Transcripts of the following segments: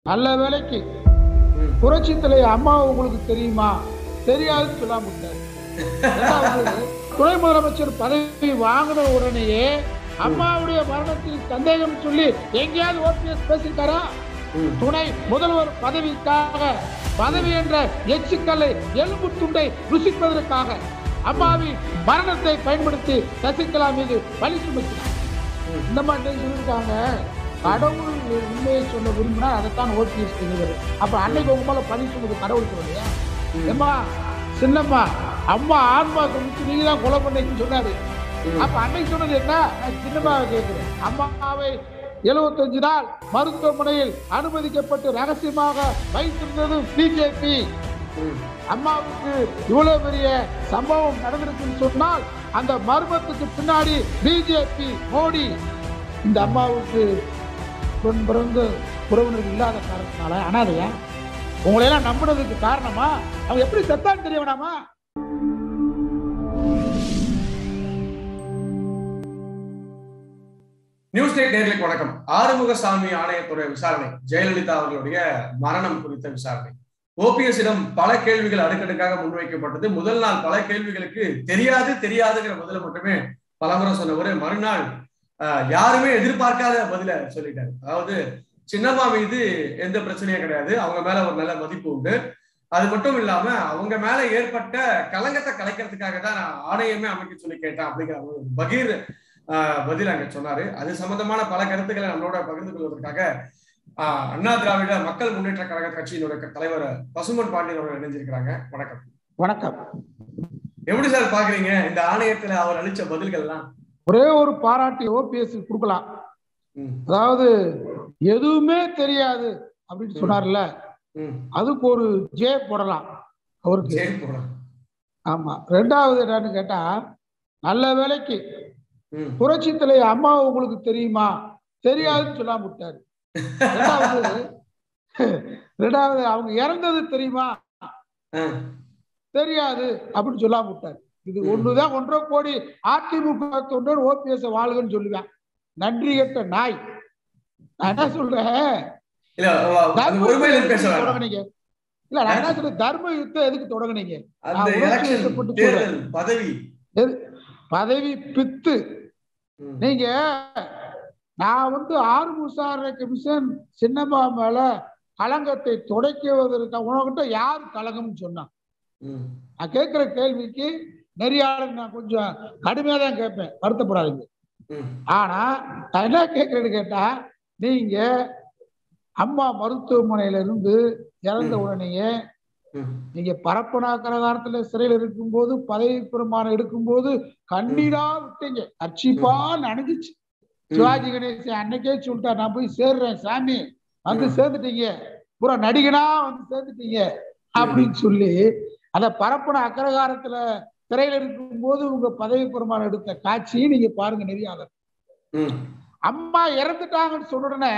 நல்ல வேலைக்கு ம். புரட்சி தலைவர் அம்மா உங்களுக்கு தெரியுமா தெரியாதுன்னு சொல்லாம விட்டாரு ரெண்டாவது, துணை முதலமைச்சர் பதவி வாங்கின உடனேயே அம்மாவுடைய மரணத்தில் சந்தேகம் சொல்லி எங்கேயாவது ஓபிஎஸ் பேசியிருக்காரா ம். துணை முதல்வர் பதவிக்காக பதவி என்ற எச்சுக்கல்லை எலும்பு துண்டை ருசிப்பதற்காக அம்மாவின் மரணத்தை பயன்படுத்தி சசிகலா மீது பழி சுமத்தினார் ம். இந்த மாதிரி சொல்லியிருக்காங்க கடவுள் உண்மையை சொல்ல விரும்பினா அதைத்தான் ஓபிஎஸ் செய்வார் அப்ப அன்னைக்கு உங்க மேல பழி சொன்னது கடவுள் சொல்லலையா ம். ஏம்மா சின்னம்மா அம்மா ஆன்மா சொல்லிச்சு நீங்க தான் கொலை பண்ணீங்கன்னு சொன்னாரு ம். அப்ப அன்னைக்கு சொன்னது என்ன நான் சின்னம்மாவை கேட்கிறேன் அம்மாவை 75 நாள் மருத்துவமனையில் அனுமதிக்கப்பட்டு ரகசியமாக வைத்திருந்தது பிஜேபி ம். அம்மாவுக்கு இவ்வளவு பெரிய சம்பவம் நடந்திருக்குன்னு சொன்னால் அந்த மர்மத்துக்கு பின்னாடி பிஜேபி மோடி இந்த அம்மாவுக்கு பெண் பிறந்த உறவினர்கள் இல்லாத காரணத்தினால அனாதையா உங்களை எல்லாம் நம்பினதுக்கு காரணமா அவங்க எப்படி செத்தான்னு தெரிய வேணாமா நியூஸ் டேட் நேர்களுக்கு வணக்கம் ஆறுமுகசாமி ஆணையத்துறை விசாரணை ஜெயலலிதா அவர்களுடைய மரணம் குறித்த விசாரணை ஓபிஎஸ் இடம் பல கேள்விகள் அடுக்கடுக்காக முன்வைக்கப்பட்டது முதல் நாள் பல கேள்விகளுக்கு தெரியாது தெரியாதுங்கிற பதில மட்டுமே பலமுறை சொன்னவர் மறுநாள் ஆஹ், யாருமே எதிர்பார்க்காத பதில சொல்லிட்டாரு அதாவது சின்னம்மா மீது எந்த பிரச்சனையும் கிடையாது அவங்க மேல ஒரு நல்ல மதிப்பு உண்டு அது மட்டும் இல்லாம அவங்க மேல ஏற்பட்ட கலங்கத்தை கலைக்கிறதுக்காக தான் நான் ஆணையமே அமைக்க சொல்லி கேட்டேன் அப்படிங்கிற ஒரு பகீர் ஆஹ், பதில் அங்க சொன்னாரு அது சம்பந்தமான பல கருத்துக்களை நம்மளோட பகிர்ந்து கொள்வதற்காக ஆஹ், அண்ணா திராவிட மக்கள் முன்னேற்ற கழக கட்சியினுடைய க- தலைவர் பசுமன் பாண்டியன் அவர்கள் இணைஞ்சிருக்கிறாங்க வணக்கம் வணக்கம் எப்படி சார் பாக்குறீங்க இந்த ஆணையத்துல அவர் அளிச்ச பதில்கள்லாம் ஒரே ஒரு பாராட்டி ஓபிஎஸ் கொடுக்கலாம் ம், அதாவது எதுவுமே தெரியாது அப்படின்னு சொன்னார்ல ம். அதுக்கு ஒரு ஜே போடலாம் அவருக்கு சரி போலாம் ஆமா ரெண்டாவது என்னன்னு கேட்டா நல்ல வேலைக்கு ம், புரட்சி தலைவர் அம்மா உங்களுக்கு தெரியுமா தெரியாதுன்னு சொல்லாம விட்டாரு ரெண்டாவது ரெண்டாவது அவங்க இறந்தது தெரியுமா ஆ, தெரியாது அப்படின்னு சொல்லாம விட்டாரு இது ம். ஒண்ணுதான் ஒன்றரை கோடி அதிமுக தொண்டர் ஓபிஎஸ் வாழ்கன்னு சொல்லுவேன் நன்றி கெட்ட நாய் நான் என்ன சொல்றேன் இல்ல அது தர்ம ஒருமையில யுத்தம் பேச எதுக்கு வேணாம் தொடங்குனீங்க இல்ல நான் என்ன சொல்றேன் தர்ம யுத்தம் எதுக்கு தொடங்குனீங்க அந்த நான் உணர்ச்சி எலெக்ஷன் வசப்பட்டு தேர்தல் பதவி எது- பதவி பித்து ம், நீங்க நான் வந்து ஆறு விசாரணை கமிஷன் சின்னம்மா மேல களங்கத்தை துடைக்குவதற்கு உனக்கிட்ட யார் களங்கம்னு சொன்னான் ம், நான் கேட்கிற கேள்விக்கு நெறியாளர் நான் கொஞ்சம் கடுமையா தான் கேட்பேன் வருத்தப்படாதீங்க ம், ஆனா நான் என்ன கேட்கறேன்னு கேட்டா நீங்க அம்மா மருத்துவமனையில இருந்து இறந்த ம். உடனேயே ம், நீங்க பரப்பனாக்கிற காலத்துல சிறையில் இருக்கும்போது பதவி பிரமாணம் எடுக்கும்போது கண்ணீரா விட்டீங்க கட்சிப்பா நனைஞ்சிச்சு சிவாஜி கணேசன் அன்னைக்கே சொல்லிட்டா நான் போய் சேர்றேன் சாமி வந்து ம். சேர்ந்துட்டீங்க பூரா நடிகனா வந்து சேர்ந்துட்டீங்க அப்படின்னு சொல்லி அத பரப்புன அக்கரகாரத்துல திரையில இருக்கும்போது உங்க பதவி பிரமாணம் எடுத்த காட்சியை நீங்க பாருங்க நெறியாளர் ம், அம்மா இறந்துட்டாங்கன்னு சொன்ன உடனே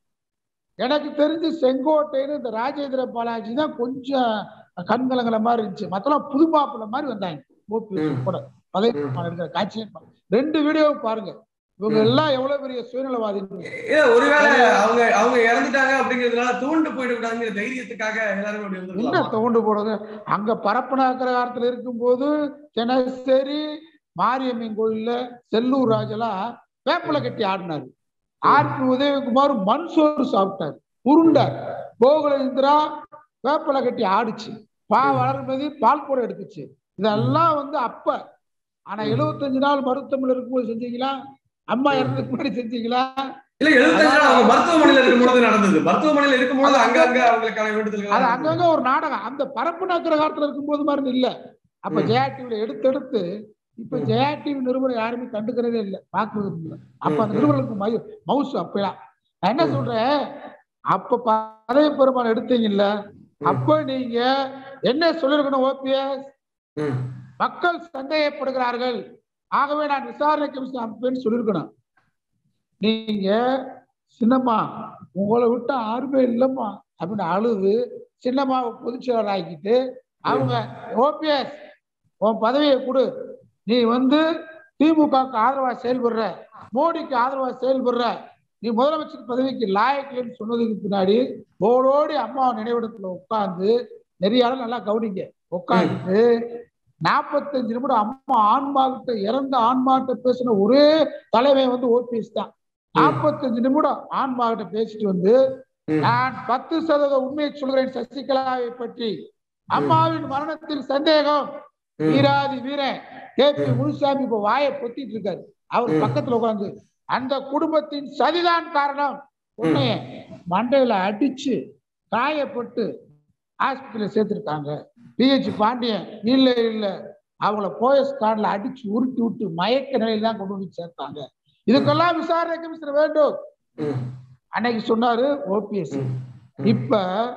எனக்கு தெரிஞ்சு செங்கோட்டைன்னு இந்த ராஜேந்திர பாலாஜி தான் கொஞ்சம் கண்கலங்கல மாதிரி இருந்துச்சு மத்தெல்லாம் புது மாப்பிள்ள மாதிரி வந்தாங்க ஓபிஎஸ் ம். கூட பதவி ம். பிரமாணம் எடுக்கிற காட்சியை பாருங்க. ரெண்டு வீடியோவும் பாருங்க இவங்க ம். எல்லாம் எவ்வளவு பெரிய சுயநலவாதி ஏ, ஒருவேளை அவங்க அவங்க இறந்துட்டாங்க அப்படிங்கிறதுனால தூண்டு போயிடக்கூடாதுங்கிற தைரியத்துக்காக எல்லாருமே அப்படி என்ன வந்துருக்கலாம் தோண்டு போடுறது அங்க பரப்பன அக்கரகாரத்துல இருக்கும்போது சென்னசேரி மாரியம்மன் கோயில்ல செல்லூர் ராஜெல்லாம் வேப்பிலை கட்டி ஆடினாரு ஆர்பி உதயகுமார் மண் சோறு சாப்பிட்டாரு உருண்டார் கோகுல இந்திரா வேப்பிலை கட்டி ஆடுச்சு பா வளர்மதி பால் கூட எடுத்துச்சு இதெல்லாம் வந்து அப்ப ஆனா 75 நாள் மருத்துவமனையில் இருக்கும்போது செஞ்சீங்களா அம்மா இறந்ததுக்கு முன்னாடி செஞ்சீங்களா இல்ல எழுபத்தஞ்சு நாள் அவங்க மருத்துவமனையில இருக்கும்போது நடந்தது மருத்துவமனையில இருக்கும்போது அங்க அங்க அவங்களுக்கான வேண்டுதல்கள் அது நடந்தது. அங்கங்க ஒரு நாடகம் அந்த பரப்பு நக்கிற காலத்துல இருக்கும்போது மாதிரி இல்ல அப்ப ம். ஜெயா டிவில எடுத்து எடுத்து இப்ப ம். ஜெயா டிவி நிறுவனம் யாருமே கண்டுக்கிறதே இல்ல பாக்குறது இல்ல அப்ப அந்த ம், ம். நிறுவனத்துக்கு மயு மவுஸ் அப்பயா நான் என்ன ம். சொல்றேன் அப்ப பதவி பெருமானம் எடுத்தீங்கல்ல ம். அப்ப நீங்க என்ன சொல்லிருக்கணும் ஓபிஎஸ் ம், மக்கள் சந்தேகப்படுகிறார்கள் ஆகவே நான் விசாரணை கமிஷன் அமைப்பேன்னு சொல்லியிருக்கணும் நீங்க சின்னம்மா உங்களை விட்டு யாருமே இல்லம்மா அப்படின்னு அழுது சின்னம்மாவை பொதுச்செயலர் ஆக்கிட்டு அவங்க ஓபிஎஸ் உன் பதவியை கொடு நீ வந்து திமுகவுக்கு ஆதரவா செயல்படுற மோடிக்கு ஆதரவா செயல்படுற நீ முதலமைச்சர் பதவிக்கு லாயக்கில்லைன்னு சொன்னதுக்கு பின்னாடி ஓடோடி அம்மா நினைவிடத்துல உட்கார்ந்து நிறைய ஆள் நல்லா கவனிங்க உட்கார்ந்துட்டு நாற்பத்தஞ்சு நிமிடம் அம்மா ஆன்மா கிட்ட இறந்த ஆன்மாட்ட பேசின ஒரே தலைவன் வந்து ஓபிஎஸ் தான் நாற்பத்தஞ்சு நிமிடம் ஆன்மா கிட்ட பேசிட்டு வந்து ம். நான் பத்து சதவீத உண்மையை சொல்கிறேன் சசிகலாவை பற்றி அம்மாவின் மரணத்தில் சந்தேகம் ம். வீராதி வீரன் கே பி ம். முனுசாமி இப்ப வாயை பொத்திட்டு இருக்காரு அவர் ம். பக்கத்துல உட்கார்ந்து அந்த குடும்பத்தின் சதிதான் காரணம் உன்னைய மண்டையில அடிச்சு காயப்பட்டு ஹாஸ்பிட்டல சேர்த்திருக்காங்க பிஹெச் பாண்டியன் இல்ல இல்ல அவங்கள போயஸ் கார்டுல அடிச்சு உருட்டி விட்டு மயக்க நிலையில தான் கொண்டு வந்து சேர்த்தாங்க இதுக்கெல்லாம் விசாரணை கமிஷன் வேண்டும் ம். அன்னைக்கு சொன்னாரு ஓபிஎஸ் ம். இப்ப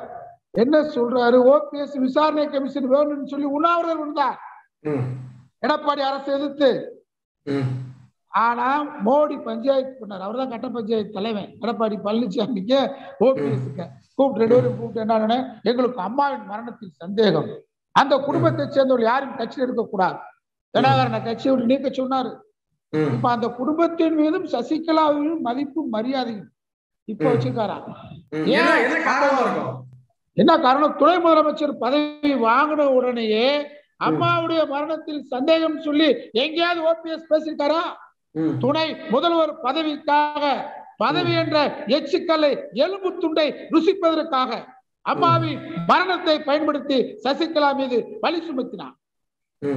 என்ன சொல்றாரு ஓபிஎஸ் விசாரணை கமிஷன் வேணும்னு சொல்லி உண்ணாவிரதம் இருந்தார் ம். எடப்பாடி அரசு எதிர்த்து ம். ஆனா மோடி பஞ்சாயத்து பண்ணார் அவர்தான் கட்ட பஞ்சாயத்து தலைவன் எடப்பாடி பழனிசாமிக்கு ஓபிஎஸ்க்கு கூப்பிட்டு ரெண்டு பேரும் கூப்பிட்டு என்ன எங்களுக்கு அம்மாவின் மரணத்தில் சந்தேகம் அந்த குடும்பத்தை சேர்ந்தவர்கள் யாரும் கட்சியில் இருக்கக்கூடாது தினகரனை கட்சியை விட்டு நீக்க சொன்னாரு ம். இப்ப அந்த குடும்பத்தின் மீதும் சசிகலாவின் மதிப்பும் மரியாதையும் இப்ப ம். வச்சிருக்காராம் ம். என்ன என்ன காரணமா இருக்கும் என்ன காரணம் துணை முதலமைச்சர் பதவி வாங்கின உடனேயே அம்மாவுடைய மரணத்தில் சந்தேகம் சொல்லி எங்கேயாவது ஓபிஎஸ் பேசியிருக்காரா ம். துணை முதல்வர் பதவிக்காக பதவி என்ற எச்சுக்கல்லை எலும்பு துண்டை ருசிப்பதற்காக அம்மாவின் மரணத்தை பயன்படுத்தி சசிகலா மீது பழி சுமத்தினார் ம்.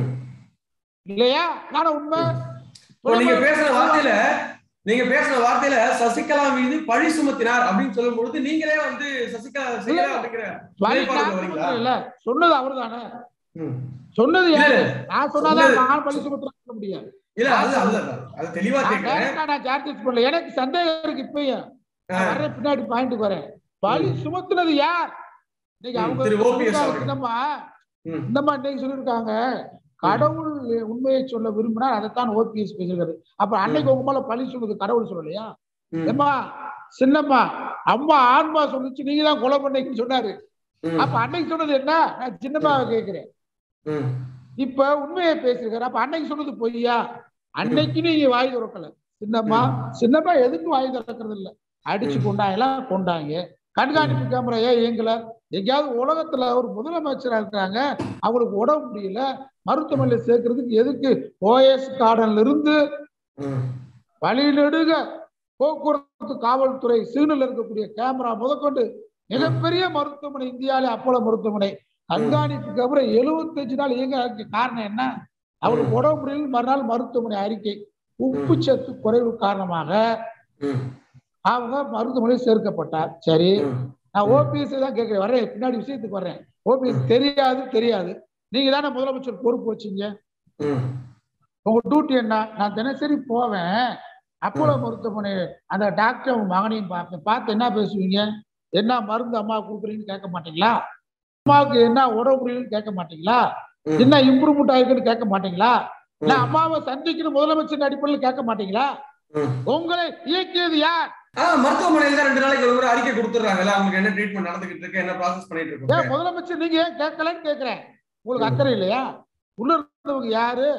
இல்லையா நான் உண்மை இப்போ நீங்க பேசுற வார்த்தையில நீங்க பேசுற வார்த்தையில சசிகலா மீது பழி சுமத்தினார் அப்படின்னு சொல்லும் பொழுது நீங்களே வந்து சசிகலா செய்யல அப்படிங்கிற பழி நிலைப்பாடுல நான் வரீங்களா? இல்ல சொன்னது அவர்தானே ம். சொன்னது இல்ல, யாரு இல்ல. நான் சொன்னாதான் சொன்னது- நான் பழி சுமத்த முடியாது இல்ல அது அது அது தெளிவா நான் கேக்குறேன் direct ஆ நான் சார்ஜஸ் பண்ணல எனக்கு சந்தேகம் இருக்கு இப்பயும் நான் வர்றேன் பின்னாடி பாயிண்ட் வரேன் பழி சுமத்துனது யார் இன்னைக்கு ம், அவங்க திரு OPS சொல்லிருக்காங்க, அவர்கள். சின்னம்மா ம். இந்தம்மா இன்னைக்கு சொல்லியிருக்காங்க கடவுள் உண்மையை சொல்ல விரும்பினார் அதைத்தான் ஓபிஎஸ் பேசுகிறது அப்ப அன்னைக்கு உங்க மேல பழி சொல்லுது கடவுள் சொல்லலையா ம். ஏம்மா சின்னம்மா அம்மா ஆன்மா சொல்லுச்சு நீங்க தான் கொலை பண்ணீங்கன்னு சொன்னாரு ம். அப்ப அன்னைக்கு சொன்னது என்ன நான் சின்னம்மாவை கேட்கிறேன் ம். இப்ப உண்மையை பேசிருக்காரு அப்ப அன்னைக்கு சொன்னது பொய்யா அன்னைக்கு நீங்க வாய் திறக்கல சின்னம்மா சின்னம்மா எதுக்கும் வாய் திறக்கிறது இல்ல அடிச்சு கொண்டாங்கலாம் கொண்டாங்க கண்காணிப்பு கேமரா ஏன் இயங்கல எங்கேயாவது உலகத்துல ஒரு முதலமைச்சரா இருக்காங்க அவங்களுக்கு உடம்பு முடியல மருத்துவமனையில சேர்க்கறதுக்கு எதுக்கு ஓஎஸ் கார்டன்ல இருந்து ம். வழிநெடுக போக்குவரத்து காவல்துறை சிக்னல் இருக்கக்கூடிய கேமரா முதற்கொண்டு மிகப்பெரிய மருத்துவமனை இந்தியாவிலே அப்போலோ மருத்துவமனை கண்காணிப்பு கேமரா எழுபத்தஞ்சு நாள் இயங்க காரணம் என்ன அவருக்கு உடம்பு முடியல மறுநாள் மருத்துவமனை அறிக்கை உப்பு சத்து குறைவு காரணமாக ம். அவங்க மருத்துவமனையில் சேர்க்கப்பட்டார் சரி ம். நான் ஓபிஎஸ் தான் கேட்கிறேன் வர்றேன் பின்னாடி விஷயத்துக்கு வர்றேன் ஓபிஎஸ் தெரியாது தெரியாது நீங்க தானே முதலமைச்சர் பொறுப்பு வச்சீங்க ம். உங்க டியூட்டி என்ன நான் தினசரி போவேன் அப்போலோ மருத்துவமனை அந்த டாக்டர் உங்க மகனையும் பார்ப்பேன் பார்த்து என்ன பேசுவீங்க என்ன மருந்து அம்மா கொடுக்குறீங்கன்னு கேட்க மாட்டீங்களா அம்மாவுக்கு என்ன உடம்பு முடியலன்னு கேட்க மாட்டீங்களா ம். என்ன இம்ப்ரூவ்மெண்ட் ஆயிருக்குன்னு கேட்க மாட்டீங்களா இல்ல ம். அம்மாவை சந்திக்கணும் முதலமைச்சர் அடிப்படையில் கேட்க மாட்டீங்களா ம். உங்களை இயக்கியது யார் ஆ, மருத்துவமனையில தான் ரெண்டு நாளைக்கு ஒரு முறை அறிக்கை கொடுத்துறாங்கல்ல அவங்களுக்கு என்ன ட்ரீட்மெண்ட் நடந்துகிட்டு இருக்கு என்ன ப்ராசஸ் பண்ணிட்டு ஏன் இருக்கோம் முதலமைச்சர் நீங்க ஏன் கேட்கலன்னு கேட்கிறேன் உங்களுக்கு ம். அக்கறை இல்லையா உள்ள இருந்தவங்க யாரு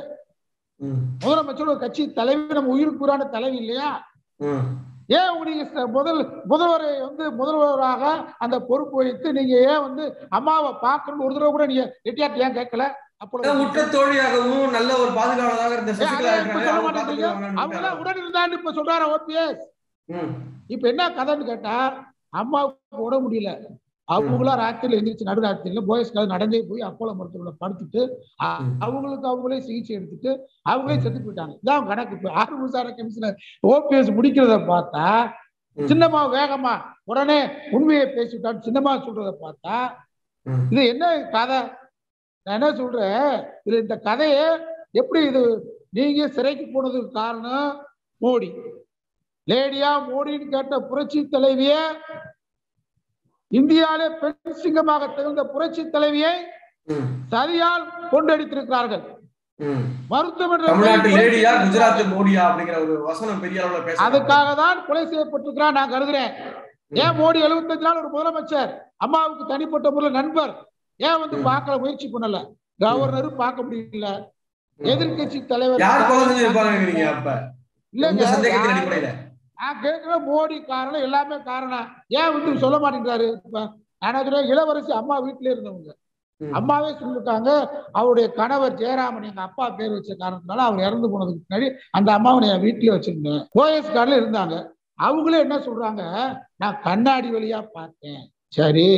ம். முதலமைச்சர் ஒரு கட்சி தலைவி நம்ம உயிருக்குறான தலைவி இல்லையா ம். ஏன் உங்க நீங்க ச- முதல் முதல்வரை வந்து முதல்வராக அந்த பொறுப்பு வைத்து நீங்க ஏன் வந்து அம்மாவை பார்க்கணும்னு ஒரு தடவை கூட நீங்க ரெட்டியார்ட்ட ஏன் கேட்கல அப்போ அதான் உற்ற தோழியாகவும் நல்ல ஒரு பாதுகாவலராக இருந்த ஏன் சசிகலா அதை இப்ப இருக்காங்க சொல்ல அவங்க மாட்டேங்கிறீங்க பார்த்துக்குவாங்கன்னு அவங்க விட்டாரா? உடன் இருந்தான்னு இப்ப சொல்றாரு ஓபிஎஸ் ம். இப்ப என்ன கதைன்னு கேட்டா அம்மாவுக்கு உட முடியல அவங்களா ராத்திரில எந்திரிச்சு நடுராத்திரில போயஸ் கால நடந்தே போய் அப்போலோ மருத்துவமனை படுத்துட்டு அ- ம். அவங்களுக்கு அவங்களே சிகிச்சை எடுத்துட்டு அவங்களே செத்து போயிட்டாங்க இதான் கணக்கு இப்ப ஆறு விசாரணை கமிஷனர் ஓபிஎஸ் முடிக்கிறத பார்த்தா ம். சின்னம்மா வேகமா உடனே உண்மையை பேசிவிட்டான்னு சின்னம்மா சொல்றத பார்த்தா ம். இது என்ன கதை நான் என்ன சொல்றேன் இது இந்த கதையை எப்படி இது நீங்க சிறைக்கு போனதுக்கு காரணம் மோடி லேடியா மோடின்னு கேட்ட புரட்சி தலைவிய இந்தியாவிலே பெண் சிங்கமாக திகழ்ந்த புரட்சி தலைவியை ம். சதியால் கொண்டடித்திருக்கிறார்கள் ம். மருத்துவமனை தமிழ்நாட்டு லேடியா குஜராத் மோடியா அப்படிங்கிற ஒரு வசனம் பெரிய அளவுல பேச அதுக்காக தான் கொலை செய்யப்பட்டிருக்கிறார் நான் கருதுறேன் ஏன் மோடி 75 நாள் ஒரு முதலமைச்சர் அம்மாவுக்கு தனிப்பட்ட முறையில் நண்பர் ஏன் வந்து ம். பார்க்கல முயற்சி பண்ணல கவர்னரும் பார்க்க முடியல எதிர்க்கட்சி தலைவர் யார் கொலை செஞ்சிருப்பாங்க அப்ப இல்லைங்க உங்க சந்தேகத்தின் யார்- அடிப்படையில நான் கேட்கிறேன் மோடி காரணம் எல்லாமே காரணம் ஏன் வந்து சொல்ல மாட்டேங்கிறாரு இப்ப நான் சொல்றேன் இளவரசி அம்மா வீட்டிலே இருந்தவங்க ம். அம்மாவே சொல்லிருக்காங்க அவருடைய கணவர் ஜெயராமன் எங்க அப்பா பேர் வச்ச காரணத்தினால அவர் இறந்து போனதுக்கு முன்னாடி அந்த அம்மாவை என் வீட்டிலே வச்சிருந்தேன் ஓஎஸ் கார்டுல இருந்தாங்க அவங்களே என்ன சொல்றாங்க நான் கண்ணாடி வழியா பார்த்தேன் சரி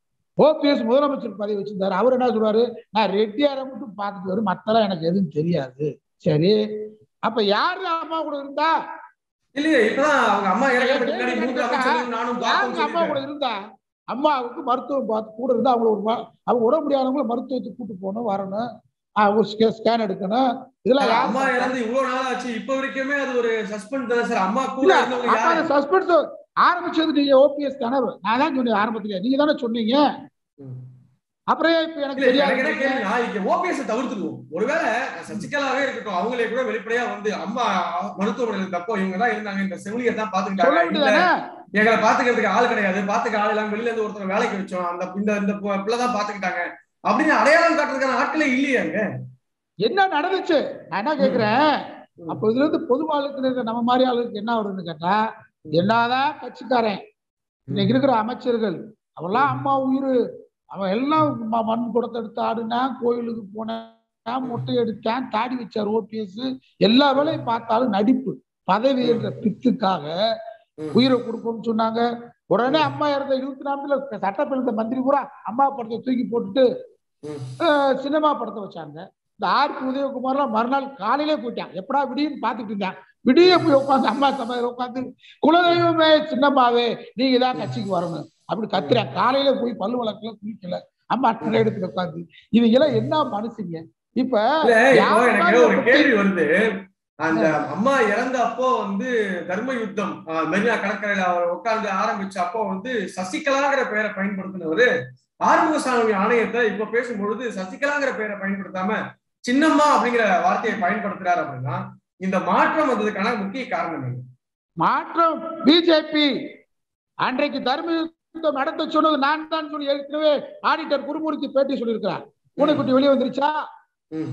ஓபிஎஸ் முதலமைச்சர் பதவி வச்சிருந்தாரு அவர் என்ன சொல்றாரு நான் ரெட்டியாரை மட்டும் பார்த்துட்டு வரும் மத்தெல்லாம் எனக்கு எதுவும் தெரியாது சரி அப்ப யாரு அம்மா கூட இருந்தா இல்லையே இப்பதான் அவங்க அம்மா இறக்கிறதுக்கு முன்னாடி மூன்று அமைச்சர்களும் நானும் யாருங்க அம்மா பார்த்தோம் கூட இருந்தா அம்மாவுக்கு மருத்துவம் பார்த்து கூட இருந்தா அவங்கள ஒரு ம- அவங்க உடம்பு முடியாதவங்கள மருத்துவத்துக்கு கூட்டு போகணும் வரணும் ஆஹ் ஒரு ஸ்கேன் எடுக்கணும் இதெல்லாம் யாரு அம்மா பார்த்தா? இறந்து இவ்வளவு நாள் ஆச்சு இப்ப வரைக்குமே அது ஒரு சஸ்பெண்ட் தானே சார் அம்மா கூட இல்ல, இருந்தவங்க அப்ப யாரு அந்த சஸ்பென்ஸ் ஆரம்பிச்சது நீங்க ஓபிஎஸ் தானே நான் தான் சொன்னேன் ஆரம்பத்துல நீங்க தானே சொன்னீங்க ம். அப்புறம் ஏன் இப்ப எனக்கு இல்ல, எனக்கு என்ன தெரியாது கேள்வினா, இங்க OPS -அ தவிர்த்துடுவோம். ஒருவேளை சசிகலாவே இருக்கட்டும் அவங்களே கூட வெளிப்படையா வந்து அம்மா மருத்துவமனையில் இருந்தப்போ இவங்க தான் இருந்தாங்க இந்த செவிலியர் தான் சொல்ல பாத்துக்கிட்டாங்க இல்ல வேண்டியதானே எங்களை பாத்துக்கிறதுக்கு ஆள் கிடையாது பாத்துக்க ஆள் எல்லாம் வெளியில இருந்து ஒருத்தர் வேலைக்கு வச்சோம் அந்த இந்த இந்த பு- பிள்ளை தான் பாத்துக்கிட்டாங்க அப்படின்னு அடையாளம் காட்டுறதுக்கான ஆட்களே இல்லையே அங்க என்ன நடந்துச்சு நான் என்ன கேக்குறேன் அப்ப இதுல இருந்து பொதுவாளுக்கு இருக்க நம்ம மாதிரி ஆளுக்கு என்ன வருதுன்னு கேட்டா என்னதான் கட்சிக்காரன் இன்னைக்கு இருக்கிற அமைச்சர்கள் அவெல்லாம் அம்மா உயிர் அவன் எல்லாம் ம- மண் குடத்தை எடுத்து ஆடுனான் கோயிலுக்கு போனான் மொட்டை எடுத்தான் தாடி வச்சார் ஓபிஎஸ் எல்லா வேலையும் பார்த்தாலும் நடிப்பு பதவி என்ற பித்துக்காக ம். உயிரை கொடுப்போம்னு சொன்னாங்க உடனே அம்மா இறந்த இருபத்தி நாலுல சட்டப்பேரவை மந்திரி பூரா அம்மா படத்தை தூக்கி போட்டுட்டு ம். அஹ், சினிமா படத்தை வச்சாங்க இந்த ஆர்பி உதயகுமார்லாம் மறுநாள் காலையிலே போயிட்டான் எப்படா விடியுன்னு பார்த்துட்டு இருந்தான் விடிய போய் உட்காந்து அம்மா சமையல் உட்காந்து குலதெய்வமே சின்னம்மாவே நீங்க தான் கட்சிக்கு வரணும் அப்படி கத்துறேன் காலையில போய் பல்லு வழக்குல குளிக்கல அம்மா அட்டை எடுத்து உட்காந்து இவங்க எல்லாம் என்ன மனுஷங்க இப்ப இல்ல இப்போ யார் எனக்கு மாதிரி ஒரு ஒரு கேள்வி வருது அந்த அம்மா இறந்த அப்போ வந்து தர்ம யுத்தம் ஆஹ், மெரினா கடற்கரையில அவர் உட்கார்ந்து ஆரம்பிச்ச அப்போ வந்து சசிகலாங்கிற பெயரை பயன்படுத்தினவரு ஆறுமுகசாமி ஆணையத்தை இப்ப பேசும்பொழுது சசிகலாங்கிற பெயரை பயன்படுத்தாம சின்னம்மா அப்படிங்கிற வார்த்தையை பயன்படுத்துறாரு அப்படின்னா இந்த மாற்றம் வந்ததுக்கான முக்கிய காரணம் என்ன மாற்றம் பிஜேபி அன்றைக்கு தர்ம யுத்தம் நடத்த சொன்னது நான் தான் சொல்லி ஏற்கனவே ஆடிட்டர் குருமூர்த்தி பேட்டி சொல்லியிருக்கிறார் பூனைக்குட்டி வெளியே வந்துருச்சா ம்.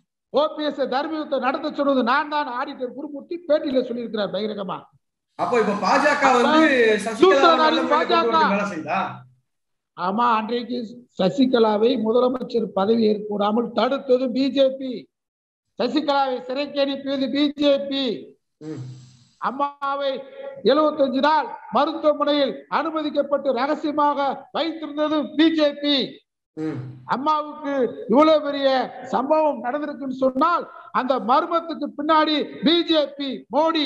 ஓபிஎஸ் தர்ம யுத்தம் நடத்த சொன்னது நான் தான் ஆடிட்டர் குருமூர்த்தி பேட்டியில சொல்லியிருக்கிறார் பகிரங்கமா அப்போ இப்ப பாஜக வந்து சசிகலா சூத்திரதாரி நல்ல முறையில கொண்டு பாஜக. வந்து வேலை செய்தா ஆமா அன்றைக்கு சசிகலாவை முதலமைச்சர் பதவி ஏற்கூடாமல் தடுத்தது பிஜேபி சசிகலாவை சிறைக்கு அனுப்பியது பிஜேபி ம். அம்மாவை 75 நாள் மருத்துவமனையில் அனுமதிக்கப்பட்டு ரகசியமாக வைத்திருந்தது பிஜேபி ம். அம்மாவுக்கு இவ்வளவு பெரிய சம்பவம் நடந்திருக்குன்னு சொன்னால் அந்த மர்மத்துக்கு பின்னாடி பிஜேபி மோடி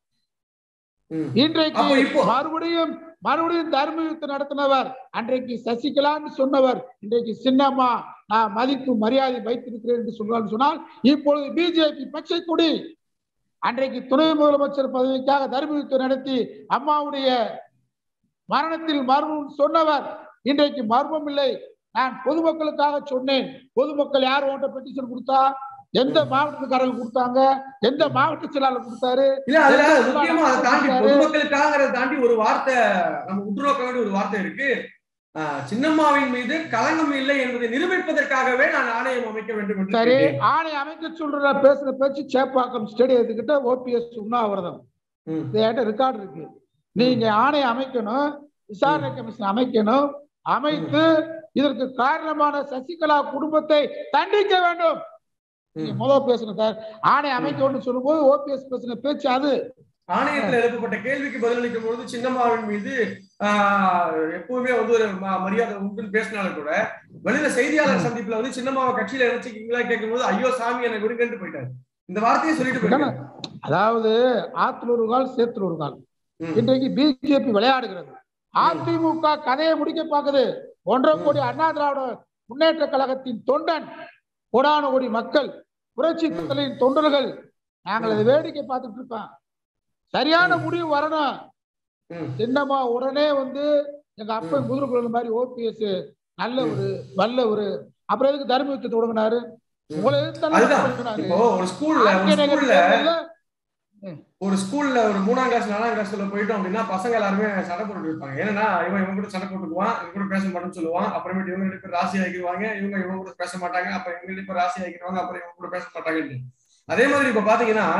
ம். இன்றைக்கு அப்போ இப்போ- மறுபடியும் மறுபடியும் தர்ம யுத்தம் நடத்தினவர் அன்றைக்கு சசிகலான்னு சொன்னவர் இன்றைக்கு சின்னம்மா நான் மதிப்பு மரியாதை வைத்திருக்கிறேன் என்று சொல்றான்னு சொன்னால் இப்பொழுது பிஜேபி பச்சை கொடி அன்றைக்கு துணை முதலமைச்சர் பதவிக்காக தர்ம யுத்தம் நடத்தி அம்மாவுடைய மரணத்தில் மர்மம் சொன்னவர் இன்றைக்கு மர்மம் இல்லை நான் பொதுமக்களுக்காக சொன்னேன் பொதுமக்கள் யார் ஓட்ட பெட்டிஷன் கொடுத்தா எந்த மாவட்டத்துக்காரங்க கொடுத்தாங்க எந்த மாவட்ட செயலாளர் கொடுத்தாரு இல்ல அதுல எந்த முக்கியமா அதை தாண்டி சொல்றாரு? பொதுமக்களுக்காகறத தாண்டி ஒரு வார்த்தை நம்ம உற்றுநோக்க வேண்டிய ஒரு வார்த்தை இருக்கு ஆஹ், சின்னம்மாவின் மீது களங்கம் இல்லை என்பதை நிரூபிப்பதற்காகவே நான் ஆணையம் அமைக்க வேண்டும் என்று சரி கேட்டேன். ஆணை அமைக்க சொல்ற பேசுற பேச்சு சேப்பாக்கம் ஸ்டேடியத்துக்கிட்ட ஓபிஎஸ் உண்ணாவிரதம் ம். இந்த ரெக்கார்டு இருக்கு நீங்க ஆணை அமைக்கணும் விசாரணை கமிஷன் அமைக்கணும் அமைத்து இதற்கு காரணமான சசிகலா குடும்பத்தை தண்டிக்க வேண்டும் நீங்க ம். முதல் பேசணும் சார் ஆணை அமைக்கணும்னு சொல்லும்போது ஓபிஎஸ் பேசின பேச்சு அது ஆணையத்தில் எழுப்பப்பட்ட கேள்விக்கு பதிலளிக்கும் பொழுது சின்னம்மாவின் மீது ஆஹ், எப்பவுமே வந்து ஒரு ம- மரியாதை உண்டுன்னு பேசினாலும் கூட வெளியில செய்தியாளர் சந்திப்புல வந்து சின்னம்மாவை கட்சியில நினைச்சுக்கீங்களா கேட்கும்போது ஐயோ சாமி என்னை விடுங்கன்னு போயிட்டாரு இந்த வார்த்தையை சொல்லிட்டு போயிட்டாரு அதாவது ஆத்துல ஒரு கால் சேத்துல ஒரு கால் ம். இன்றைக்கு பிஜேபி விளையாடுகிறது அதிமுக கதையை முடிக்க பார்க்குது ஒன்றரை ம். கோடி அண்ணா திராவிட முன்னேற்ற கழகத்தின் தொண்டன் கோடான கோடி மக்கள் புரட்சி ம். தலையின் தொண்டர்கள் நாங்கள் அதை வேடிக்கை பார்த்துட்டு இருக்கோம் சரியான ம். முடிவு வரணும் ம். சின்னம்மா உடனே வந்து எங்க அப்பன் குதிரை குழந்தை மாதிரி ஓபிஎஸ் நல்ல ம். ஒரு வல்ல ஒரு அப்புறம் எதுக்கு தர்ம யுத்தத்தை தொடங்கினாரு ம். உங்களை எதிர்த்தாலும் அதுதான் தொடங்கினாரு. இப்போ ஒரு ஸ்கூல்ல ஒரு ஆர்கே நகர் ஸ்கூல்ல தேர்தல்ல ஒரு ஸ்கூல்ல ஒரு மூணாம் கிளாஸ் நாலாம் கிளாஸ்ல போயிட்டோம் அப்படின்னா பசங்க எல்லாருமே சண்டை போட்டுட்டு இருப்பாங்க ஏன்னா இவன் இவன் கூட சண்டை போட்டுக்குவான் இவன் கூட பேச மாட்டேன்னு சொல்லுவான் அப்புறமேட்டு இவங்க ரெண்டு பேர் ராசி ஆக்கிடுவாங்க இவங்க இவங்க கூட பேச மாட்டாங்க அப்புறம் இவங்க ரெண்டு பேர் ராசி ஆக்கிடுவாங்க அப்புறம் இவங்க கூட பேச மாட்டாங்கன்னு அதே மாதிரி இப்ப பாத்தீங்கன்னா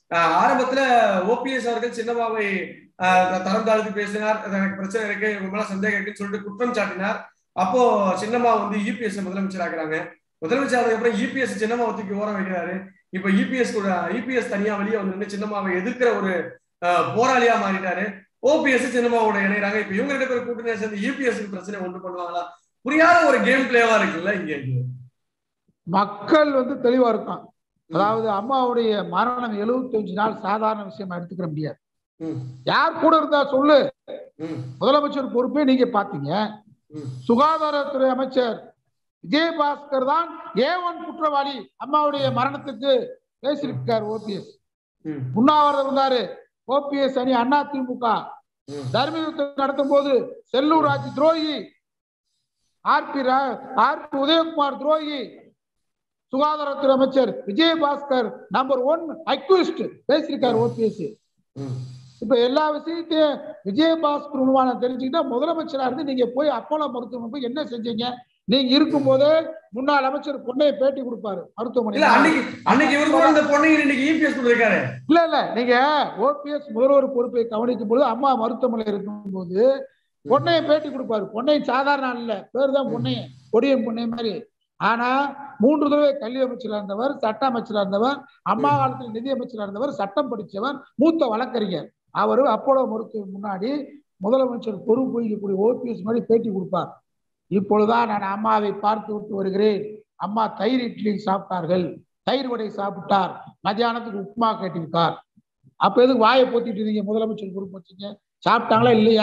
ஆஹ் ஆரம்பத்துல ஓபிஎஸ் அவர்கள் சின்னம்மாவை ஆஹ் தரம் தாழ்த்தி பேசினார் அது எனக்கு பிரச்சனை இருக்கு இவங்க மேல சந்தேகம் இருக்குன்னு சொல்லிட்டு குற்றம் சாட்டினார் அப்போ சின்னம்மா வந்து இபிஎஸ் முதலமைச்சர் ஆக்குறாங்க முதலமைச்சர் ஆனதுக்கு அப்புறம் இபிஎஸ் சின்னம்மாவை தூக்கி ஓரம் வைக்கிறாரு இப்ப இபிஎஸ் கூட இபிஎஸ் தனியா வெளியே வந்து நின்னு சின்னம்மாவை எதிர்க்கிற ஒரு ஆஹ் போராளியா மாறிட்டாரு ஓபிஎஸ் சின்னம்மாவோட இணையறாங்க இப்ப இவங்க ரெண்டு பேரும் கூட்டணியா சேர்ந்து இபிஎஸ் பிரச்சனை ஒன்று பண்ணுவாங்களா புரியாத ஒரு கேம் பிளேவா இருக்குல்ல இங்க இது மக்கள் வந்து தெளிவா இருக்கான் அதாவது அம்மாவுடைய மரணம் 75 நாள் சாதாரண விஷயமா எடுத்துக்கிற முடியாது ம், யார் கூட இருந்தா சொல்லு ம், முதலமைச்சர் பொறுப்பே நீங்க பாத்தீங்க ம், சுகாதாரத்துறை அமைச்சர் விஜயபாஸ்கர் தான் ஏ ஒன் குற்றவாளி அம்மாவுடைய மரணத்துக்கு பேசியிருக்கார் ஓபிஎஸ் ம், உண்ணாவிரதம் இருந்தாரு ஓபிஎஸ் அணி அண்ணா திமுக ம். தர்ம யுத்தம் நடத்தும் போது செல்லூர் ராஜ் துரோகி ஆர்பி ஆர்பி உதயகுமார் துரோகி சுகாதாரத்துறை அமைச்சர் விஜயபாஸ்கர் நம்பர் ஒன் அக்யூஸ்ட் பேசியிருக்காரு ஓபிஎஸ் ம். இப்ப எல்லா விஷயத்தையும் விஜயபாஸ்கர் உருவான தெரிஞ்சுக்கிட்டா முதலமைச்சரா இருந்து நீங்க போய் அப்போலோ மருத்துவமனை போய் என்ன செஞ்சீங்க நீங்க இருக்கும்போதே முன்னாள் அமைச்சர் பொண்ணைய பேட்டி கொடுப்பாரு மருத்துவமனை இல்ல அன்னைக்கு அன்னைக்கு இவரு கூட இந்த பொண்ணு இன்னைக்கு இபிஎஸ் கொடுத்திருக்காரு இல்ல இல்ல நீங்க ஓபிஎஸ் முதல்வர் பொறுப்பை கவனிக்கும் பொழுது அம்மா மருத்துவமனை இருக்கும்போது பொன்னைய பேட்டி கொடுப்பாரு பொன்னையன் சாதாரண ஆள் இல்ல பேர் தான் பொன்னையன் கொடியன் பொன்னைய மாதிரி ஆனா மூன்று தடவை கல்வி அமைச்சரா இருந்தவர் சட்ட அமைச்சரா இருந்தவர் அம்மா காலத்தில் நிதி அமைச்சரா இருந்தவர் சட்டம் படிச்சவர் மூத்த வழக்கறிஞர் அவரு அப்போலோ மருத்துவ முன்னாடி முதலமைச்சர் பொறுப்பு வகிக்கக்கூடிய ஓபிஎஸ் மாதிரி பேட்டி கொடுப்பார் இப்பொழுதுதான் நான் அம்மாவை பார்த்து விட்டு வருகிறேன் அம்மா தயிர் இட்லி சாப்பிட்டார்கள் தயிர் வடை சாப்பிட்டார் மத்தியானத்துக்கு உப்புமா கேட்டிருக்கார் அப்ப எதுக்கு வாயை போத்திட்டு இருந்தீங்க முதலமைச்சர் பொறுப்பு வச்சீங்க சாப்பிட்டாங்களா இல்லையா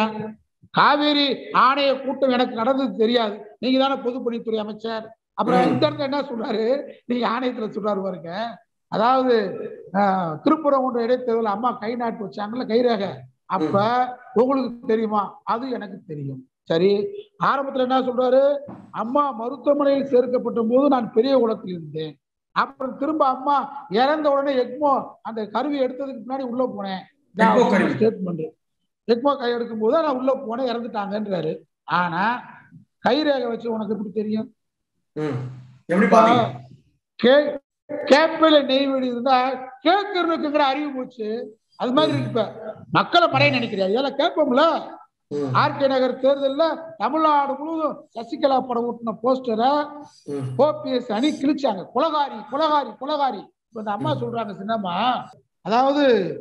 காவேரி ஆணைய கூட்டம் எனக்கு நடந்தது தெரியாது நீங்க தானே பொதுப்பணித்துறை அமைச்சர் அப்புறம் ம். இந்த இடத்துல என்ன சொல்றாரு நீங்க ஆணையத்துல சொல்றாரு பாருங்க அதாவது ஆஹ், திருப்பரங்குன்ற இடைத்தேர்தல் அம்மா கை நாட்டு வச்சாங்கல்ல கைரேகை அப்ப உங்களுக்கு தெரியுமா அது எனக்கு தெரியும் சரி ஆரம்பத்துல என்ன சொல்றாரு அம்மா மருத்துவமனையில் சேர்க்கப்பட்ட போது நான் பெரிய குளத்தில் இருந்தேன் அப்புறம் திரும்ப அம்மா இறந்த உடனே எக்மோ அந்த கருவி எடுத்ததுக்கு முன்னாடி உள்ள போனேன் எக்மோ கருவி. ஸ்டேட்மெண்ட் எக்மோ கை எடுக்கும் போது நான் உள்ள போனேன் இறந்துட்டாங்கன்றாரு ஆனா கைரேகை வச்சு உனக்கு எப்படி தெரியும் ம். எப்படி பாத்தீங்க கே கேப்பில நெய்வேலி இருந்தா கேட்கறதுக்குங்கிற அறிவு போச்சு அது மாதிரி இருக்கு இப்ப மக்களை மறைய நினைக்கிறியா இதெல்லாம் கேட்போம்ல ம், ஆர்கே நகர் தேர்தல்ல தமிழ்நாடு முழுவதும் சசிகலா படம் ஒட்டின போஸ்டரை ம், ஓபிஎஸ் அணி கிழிச்சாங்க குலகாரி குலகாரி குலகாரி இப்ப இந்த அம்மா சொல்றாங்க சின்னம்மா அதாவது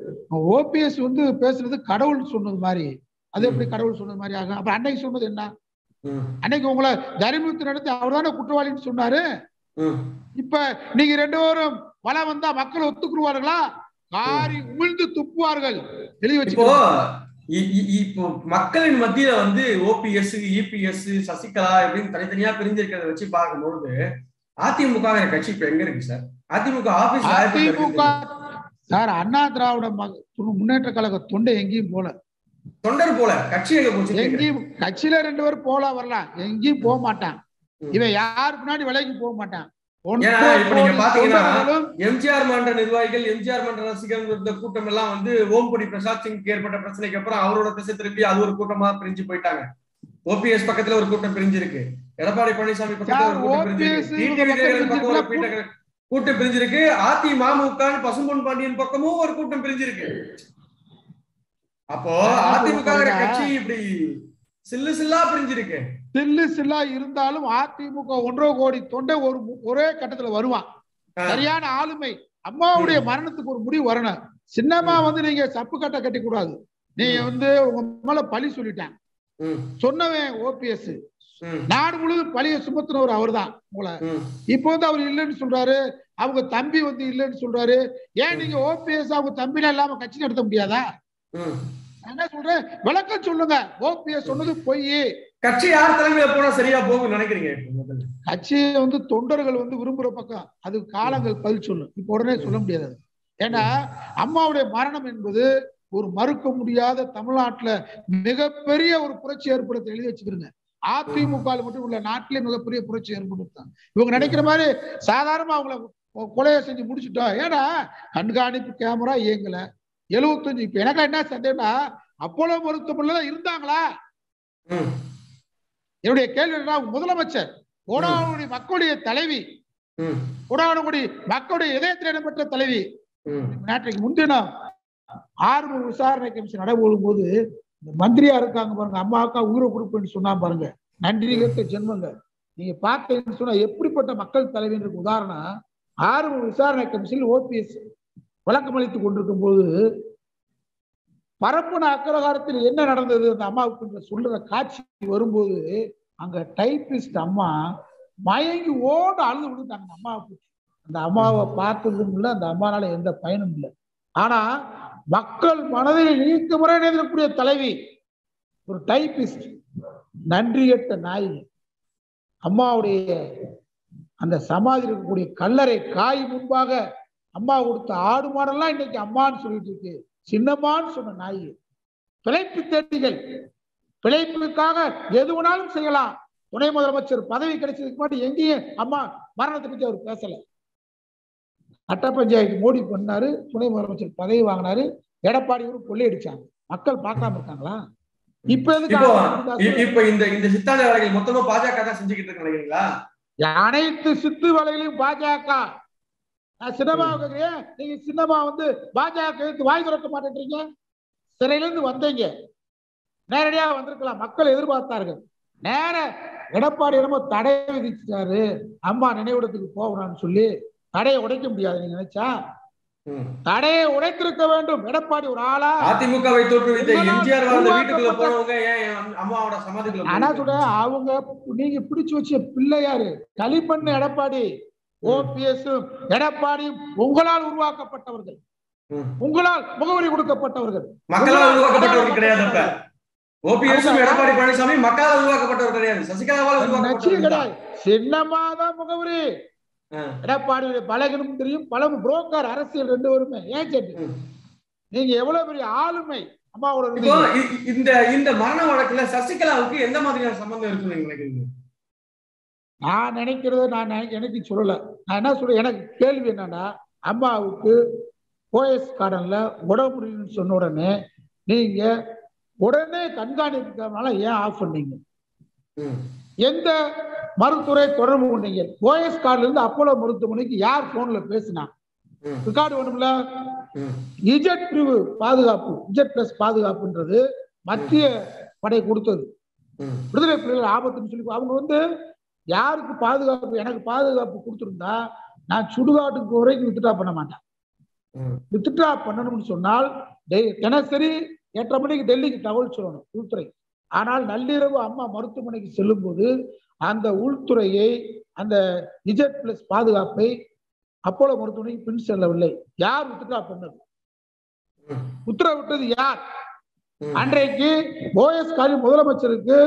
ஓபிஎஸ் வந்து பேசுறது கடவுள் சொன்னது மாதிரி அது எப்படி கடவுள் சொன்னது மாதிரி ஆகும் அப்ப அன்னைக்கு சொன்னது என்ன ம், அன்னைக்கு உங்களை தரிமித்து நடத்தி அவர் தானே குற்றவாளின்னு சொன்னாரு ம். இப்ப நீங்க ரெண்டு பேரும் வளம் வந்தா மக்கள் ஒத்துக்குருவார்களா காரி உமிழ்ந்து துப்புவார்கள் எழுதி இப்போ வச்சுக்கோ இ- இ- இப்போ மக்களின் மத்தியில வந்து ஓபிஎஸ் இபிஎஸ் சசிகலா எப்படின்னு தனித்தனியா பிரிஞ்சிருக்கிறத வச்சு பார்க்கும்பொழுது அதிமுக ங்கிற கட்சி இப்ப எங்க இருக்கு sir ADMK office ADMK sir Anna Dravida மக- முன்னேற்ற கழக தொண்டை எங்கேயும் போல தொண்டர் போல கட்சி எங்க போச்சு கேக்குறேன். எங்கேயும் கட்சியில ரெண்டு பேரும் போலாம் வரலாம் எங்கேயும் போக மாட்டான் ம். இவன் யார் பின்னாடி விலைக்கு போக மாட்டான் ஏன்னா, இப்ப நீங்க பாத்தீங்கன்னா, தொண்டர்களும் எம்ஜிஆர் மன்ற நிர்வாகிகள் எம்ஜிஆர் மன்ற ரசிகர்கள் இந்த கூட்டம் எல்லாம் வந்து ஓம்படி பிரசாத் சிங் ஏற்பட்ட பிரச்சனைக்கு அப்புறம் அவரோட திசை திருப்பி அது ஒரு கூட்டமா பிரிஞ்சு போயிட்டாங்க ஓபிஎஸ் பக்கத்துல ஒரு கூட்டம் பிரிஞ்சிருக்கு எடப்பாடி பழனிசாமி பக்கத்துல ஒரு கூட்டம் OPS பிரிஞ்சிருக்கு இவங்க டிடிவி பக்கம் தினகரன் பக்கம் ஒரு பிரிஞ்சிருக்குன்னா கூட்டம் கூட்டம் பிரிஞ்சிருக்கு அதிமுக பசும்பொன் பாண்டியன் பக்கமும் ஒரு கூட்டம் பிரிஞ்சிருக்கு அப்போ அதிமுக கட்சி இப்படி சில்லு சில்லா பிரிஞ்சிருக்கு சில்லு சில்லா இருந்தாலும் அதிமுக ஒன்றரை கோடி தொண்டை ஒரு மு- ஒரே கட்டத்துல வருவான் ஆ. சரியான ஆளுமை அம்மாவுடைய மரணத்துக்கு ஒரு முடிவு வரணும் சின்னம்மா வந்து நீங்க சப்பு கட்ட கட்டி கூடாது நீங்க ம். வந்து உங்க மேல பழி சொல்லிட்டேன் ம், சொன்னவன் ஓபிஎஸ் ம், நாடு முழுவதும் பழிய சுமத்தினவர் அவர்தான் உங்களை ம், இப்போ வந்து அவர் இல்லைன்னு சொல்றாரு அவங்க தம்பி வந்து இல்லைன்னு சொல்றாரு ஏன் நீங்க ஓபிஎஸ் அவங்க தம்பிலாம் இல்லாம கட்சி நடத்த முடியாதா ம். நான் என்ன சொல்றேன் விளக்கம் சொல்லுங்க ஓபிஎஸ் சொன்னது பொய் கட்சி யார் தலைமையில போனா சரியா போகும்னு நினைக்கிறீங்க இப்ப முதல்ல கட்சியை வந்து தொண்டர்கள் வந்து விரும்புற பக்கம் அது காலங்கள் பதில் சொல்லும் இப்ப உடனே சொல்ல முடியாது அது. ஏன்னா அம்மாவுடைய மரணம் என்பது ஒரு மறுக்க முடியாத தமிழ்நாட்டுல மிகப்பெரிய ஒரு புரட்சி ஏற்படுத்த எழுதி வச்சுக்கிறீங்க அதிமுக ல மட்டும் உள்ள நாட்டிலே மிகப்பெரிய புரட்சி ஏற்படுத்தாங்க இவங்க நினைக்கிற மாதிரி சாதாரணமா அவங்கள கொ- கொலையை செஞ்சு முடிச்சுட்டோம் ஏன்னா கண்காணிப்பு கேமரா இயங்கல எழுபத்தஞ்சு இப்ப எனக்கு என்ன சந்தேகம்னா அப்போலோ மருத்துவமனையில தான் இருந்தாங்களா ம், என்னுடைய கேள்வி என்னன்னா முதலமைச்சர் கோடானுடைய மக்களுடைய தலைவி ம், கோடானுடைய மக்களுடைய இதயத்தில் இடம்பெற்ற தலைவி ம், நேற்றைக்கு முன்தினம் ஆர்வ விசாரணை கமிஷன் நடைபெறும் போது இந்த மந்திரியா இருக்காங்க பாருங்க அம்மாவுக்கா உயிரை கொடுப்பேன்னு சொன்னா பாருங்க நன்றி கேட்ட ஜென்மங்க நீங்க பார்த்தீங்கன்னு சொன்னா எப்படிப்பட்ட மக்கள் தலைவருக்கு உதாரணம் ஆர்வ விசாரணை கமிஷன் ஓபிஎஸ் விளக்கம் அளித்துக் கொண்டிருக்கும் போது பரப்புன அக்கரகாரத்தில் என்ன நடந்தது அந்த அம்மாவுக்கு சொல்ற காட்சி வரும்போது அங்க டைப்பிஸ்ட் அம்மா மயங்கி ஓட அழுது விழுந்தாங்க அந்த அம்மாவுக்கு அந்த அம்மாவை பார்த்ததும் இல்லை அந்த அம்மானால எந்த பயனும் இல்லை ஆனா மக்கள் மனதில் நீக்க முறை நினைக்கக்கூடிய தலைவி ஒரு டைப்பிஸ்ட் நன்றியற்ற நாய் அம்மாவுடைய அந்த சமாதி இருக்கக்கூடிய கல்லறை காய் முன்பாக அம்மா கொடுத்த ஆடு மாடெல்லாம் இன்னைக்கு அம்மான்னு சொல்லிட்டு இருக்கு சின்னம்மான்னு சொன்ன நாய் பிழைப்பு தேடிகள் பிழைப்புக்காக எது வேணாலும் செய்யலாம் துணை முதலமைச்சர் பதவி கிடைச்சதுக்கு முன்னாடி எங்கேயும் அம்மா மரணத்தை பத்தி அவர் பேசல கட்ட பஞ்சாயத்து மோடி பண்ணாரு துணை முதலமைச்சர் பதவி வாங்கினாரு எடப்பாடி ஒரு கொள்ளையடிச்சாங்க மக்கள் பார்க்காம இருக்காங்களா இப்ப எதுக்கு இப்போ ஆளுநர் இ- இப்ப இந்த இந்த சித்தாந்த வேலைகள் மொத்தமா பாஜக தான் செஞ்சுக்கிட்டு இருக்கு நினைக்கிறீங்களா அனைத்து சித்து வேலைகளையும் பாஜக நான் சின்னமா கேக்குறேன் நீங்க சின்னமா வந்து பாஜக எடுத்து வாய் திறக்க மாட்டேன்றீங்க சிறையில இருந்து வந்தீங்க நேரடியா வந்திருக்கலாம் மக்கள் எதிர்பார்த்தார்கள் நேர எடப்பாடி என்னமோ தடை விதிச்சிட்டாரு அம்மா நினைவிடத்துக்கு போகணும்னு சொல்லி தடையை உடைக்க முடியாது நீங்க நினைச்சா ம். தடையை உடைத்திருக்க வேண்டும் எடப்பாடி ஒரு ஆளா அதிமுகவை தோற்றுவித்த உங்களால் எம்ஜிஆர் வாழ்ந்த வீட்டுக்குள்ள உருவாக்கப்பட்ட- போனவங்க ஏன் என் அம்மாவோட சமாதிக்குள்ள ஆனா போகல? சொல்றேன் அவங்க நீங்க பிடிச்சு வச்ச பிள்ளையாரு களிமண் எடப்பாடி ஓபிஎஸ் எடப்பாடி உங்களால் உருவாக்கப்பட்டவர்கள் ம். உங்களால் முகவரி கொடுக்கப்பட்டவர்கள் மக்களால் உருவாக்கப்பட்டவர்கள் கிடையாது அப்ப ஓபிஎஸ் அவங்க- எடப்பாடி பழனிசாமி மக்களால் உருவாக்கப்பட்டவர் கிடையாது சசிகலாவால் நச்சும் உருவாக்கப்பட்டவர் கிடையாது சின்னமாதான் முகவரி எடப்பாடியுடைய பலகனும் தெரியும் பல புரோக்கர் அரசியல் ரெண்டு வருமே ஏன் சேட்டு ம். நீங்க எவ்வளவு பெரிய ஆளுமை அம்மாவோட இப்போ இருந்தீங்க. இ- இந்த இந்த மரண வழக்குல சசிகலாவுக்கு எந்த மாதிரியான சம்பந்தம் இருக்குன்னு நீங்க நினைக்கிறீங்க நான் நினைக்கிறத நான் நினை- எனக்கு சொல்லல நான் என்ன சொல்றேன் எனக்கு கேள்வி என்னன்னா அம்மாவுக்கு போயஸ் கார்டன்ல உடம்புன்னு சொன்ன உடனே நீங்க உடனே கண்காணிக்கிறதுனால ஏன் ஆஃப் பண்ணீங்க ம். எந்த மருத்துவரை தொடர்பு கொண்டீங்க போயஸ் கார்டுல இருந்து அப்போலோ மருத்துவமனைக்கு யார் போன்ல பேசினா ம். ரெக்கார்டு வேணும்ல ம். இஜெட் பிரிவு பாதுகாப்பு இஜெட் பிளஸ் பாதுகாப்புன்றது மத்திய படை கொடுத்தது ம். விடுதலை புலிகள் ஆபத்துன்னு சொல்லி அவங்க வந்து யாருக்கு பாதுகாப்பு எனக்கு பாதுகாப்பு கொடுத்துருந்தா நான் சுடுகாட்டுக்கு வரைக்கும் வித்துட்டா பண்ண மாட்டேன் ம். வித்துட்டா பண்ணணும்னு சொன்னால் டெய்- தினசரி எட்டரை மணிக்கு டெல்லிக்கு தகவல் சொல்லணும் உள்துறை ஆனால் நள்ளிரவு அம்மா மருத்துவமனைக்கு செல்லும்போது அந்த உள்துறையை அந்த இஜெட் பிளஸ் பாதுகாப்பை அப்போலோ மருத்துவமனைக்கு பின் செல்லவில்லை யார் வித்துட்டா பண்ணது ம். உத்தரவிட்டது யார் ம். அன்றைக்கு ஓஎஸ் காரி முதலமைச்சருக்கு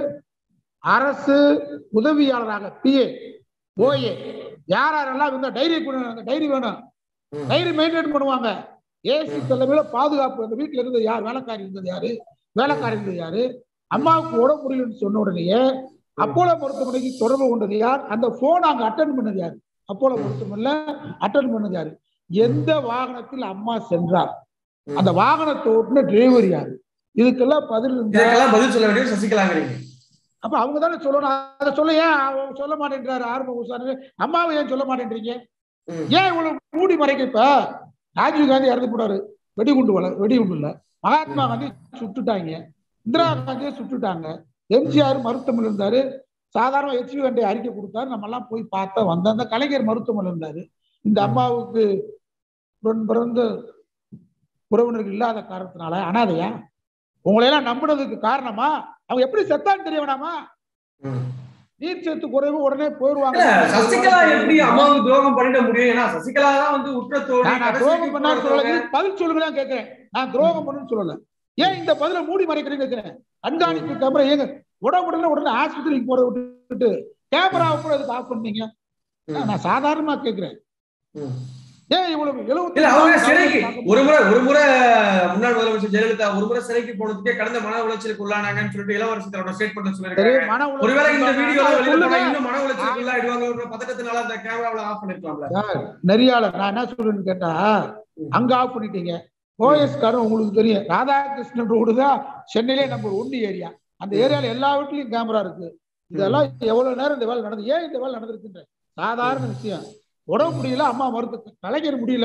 அரசு உதவியாளராக பிஏ ஓஏ யார் யாரெல்லாம் இந்த டைரி அந்த டைரி வேணும் ம். டைரி மெயின்டைன் பண்ணுவாங்க ஏசி தலைமையில பாதுகாப்பு அந்த வீட்டுல இருந்தது யார் வேலைக்காரி இருந்தது யாரு வேலைக்காரி இருந்தது யாரு அம்மாவுக்கு உடம்பு முடியலன்னு சொன்ன உடனேயே அப்போலோ மருத்துவமனைக்கு தொடர்பு கொண்டது யார் அந்த போன் அங்க அட்டன் பண்ணது யார் அப்போலோ மருத்துவமனையில அட்டன் பண்ணது யாரு எந்த வாகனத்தில் அம்மா சென்றார் அந்த வாகனத்தை ஓட்டுன டிரைவர் யாரு இதுக்கெல்லாம் பதில் இருந்தா இதுக்கெல்லாம் பதில் சொல்ல வேண்டியது சசிகலாங்கிறீங்க அப்ப அவங்க தானே சொல்லணும் அதை சொல்ல ஏன் அவங்க சொல்ல மாட்டேன்றாரு ஆர்வ உசாரணை அம்மாவை ஏன் சொல்ல மாட்டேன்றீங்க ம். ஏன் இவ்வளவு மூடி மறைக்க இப்ப ராஜீவ் காந்தி இறந்து போனாரு வெடிகுண்டு வள வெடிகுண்டு இல்ல மகாத்மா காந்தி சுட்டுட்டாங்க இந்திரா காந்தியை சுட்டுட்டாங்க எம்ஜிஆர் மருத்துவமனையில் இருந்தாரு சாதாரண ஹெச்வி கண்டி அறிக்கை கொடுத்தாரு நம்ம எல்லாம் போய் பார்த்தா வந்த அந்த கலைஞர் மருத்துவமனையில் இருந்தாரு இந்த அம்மாவுக்கு உடன் பிறந்த உறவினர்கள் இல்லாத காரணத்தினால அனாதையா உங்களை எல்லாம் நம்பினதுக்கு காரணமா அவங்க எப்படி செத்தான்னு தெரிய வேணாமா ம். நீர் சத்து குறைவு உடனே போயிருவாங்க இல்ல, சசிகலா எப்படி அம்மாவுக்கு துரோகம் பண்ணிட முடியும் ஏன்னா சசிகலா தான் வந்து உற்ற தோழி நான் நான் கடைசி துரோகம் பண்ணா சொல்லல போறவங்க. நீ பதில் சொல்லுங்களேன் கேட்கிறேன் நான் துரோகம் பண்ணுன்னு சொல்லல ஏன் இந்த பதில மூடி மறைக்கிறேன்னு கேட்கிறேன் கண்காணிப்பு கேமரா ஏங்க உடம்புடனே உடனே ஆஸ்பத்திரிக்கு போறத விட்டுட்டு கேமராவை கூட இதுக்கு ஆஃப் பண்ணீங்க ம். நான் சாதாரணமா கேட்கிறேன் ம். ஏன் இவ்வளவு எழுபத்தி இல்ல அவங்க சிறைக்கு ஒரு முறை ஒரு முறை முன்னாள் முதலமைச்சர் ஜெயலலிதா ஒரு முறை சிறைக்கு போனதுக்கே கடந்த மன உளைச்சலுக்கு உள்ளானாங்கன்னு சொல்லிட்டு இளவரசரோட ஸ்டேட்மெண்ட் சரி, சொல்லிருக்காங்க மன உளைச்சல் ஒருவேளை இந்த வீடியோல வெளியில சொல்லுங்க. போனா இன்னும் மன உளைச்சலுக்கு உள்ளாயிடுவாங்க ஒரு பதட்டத்தினால அந்த கேமராவில ஆஃப் பண்ணிருக்கலாம்ல நெறியாளர் நான் என்ன சொல்றேன்னு கேட்டா ம். அங்க ஆஃப் பண்ணிட்டீங்க ஓஎஸ் காரன் உங்களுக்கு தெரியும் ராதாகிருஷ்ணன் ரோடு தான் சென்னையிலே நம்பர் ஒன்னு ஏரியா அந்த ஏரியால எல்லா வீட்லயும் கேமரா இருக்கு இதெல்லாம் எவ்வளவு நேரம் இந்த வேலை நடந்து ஏன் இந்த வேலை நடந்திருக்குன்ற சாதாரண விஷயம் உடம்பு முடியல அம்மா மருத்துவ கலைஞர் முடியல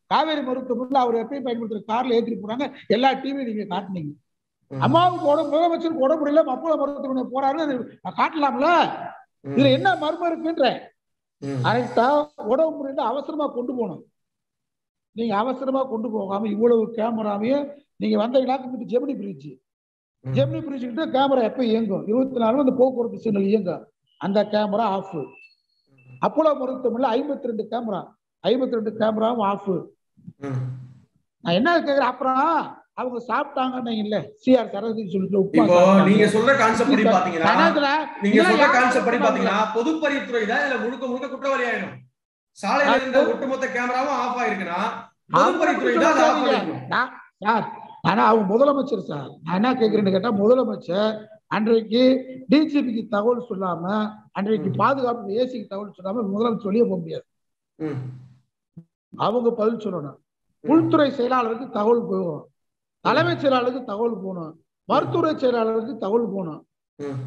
காவேரி மருத்துவமனையில் அவர் எப்பயும் பயன்படுத்துற கார்ல ஏற்றிட்டு போறாங்க எல்லா டிவியும் நீங்க காட்டுனீங்க ம். அம்மாவுக்கு உடம்பு முதலமைச்சருக்கு உடம்பு முடியல அப்போலோ மருத்துவமனை போறாருன்னு அது காட்டலாம்ல ம். இதுல என்ன மர்மம் இருக்குன்ற ம். கரெக்டா உடம்பு முடியல அவசரமா கொண்டு போகணும் நீங்க அவசரமா கொண்டு போகாம இவ்வளவு கேமராவையும் நீங்க வந்த இலாக்கு ஜெமினி பிரிட்ஜ் ம். ஜெமினி பிரிட்ஜ் கிட்ட கேமரா எப்ப இயங்கும் இருபத்தி நாலு அந்த போக்குவரத்து சிக்னல் இயங்கும் அந்த கேமரா ஆஃப் அப்போலோ மருத்துவமனையில் ஐம்பத்தி ரெண்டு கேமரா ஐம்பத்தி ரெண்டு கேமராவும் ஆஃப் ம். நான் என்ன கேக்குறேன் அப்புறம் அவங்க சாப்பிட்டாங்கன்னு இல்ல சிஆர் சரஸ்வதி சொல்லிட்டு உப்புமா இப்போ சாப்பிட்டாங்க. நீங்க சொல்ற கான்செப்ட் படி பாத்தீங்கன்னா நான் என்ன சொல்றேன், நீங்க இதெல்லாம் சொல்ற யார் கான்செப்ட் படி சொல்றாங்க? பாத்தீங்கன்னா பொதுப்பணித்துறை தான் இதுல முழுக்க முழுக்க குற்றவாளி ஆயிடும் சாலையில இருந்த ஒட்டுமொத்த கேமராவும் ஆஃப் ஆயிருக்குன்னா பொதுப்பணித்துறை தான் அதை ஆஃப் பண்ணிருக்கும் நான் சார் ஆனா அவங்க முதலமைச்சர் சார் நான் என்ன கேக்குறேன்னு கேட்டா முதலமைச்சர் அன்றைக்கு டிஜிபிக்கு தகவல் சொல்லாம அன்றைக்கு ம். பாதுகாப்பு ஏசிக்கு தகவல் சொல்லாம முதலமைச்சர் வெளியே போக முடியாது ம். அவங்க பதில் சொல்லணும் ம். உள்துறை செயலாளருக்கு தகவல் போகணும் தலைமைச் செயலாளருக்கு தகவல் போகணும் மருத்துவ செயலாளருக்கு தகவல் போகணும் ம்.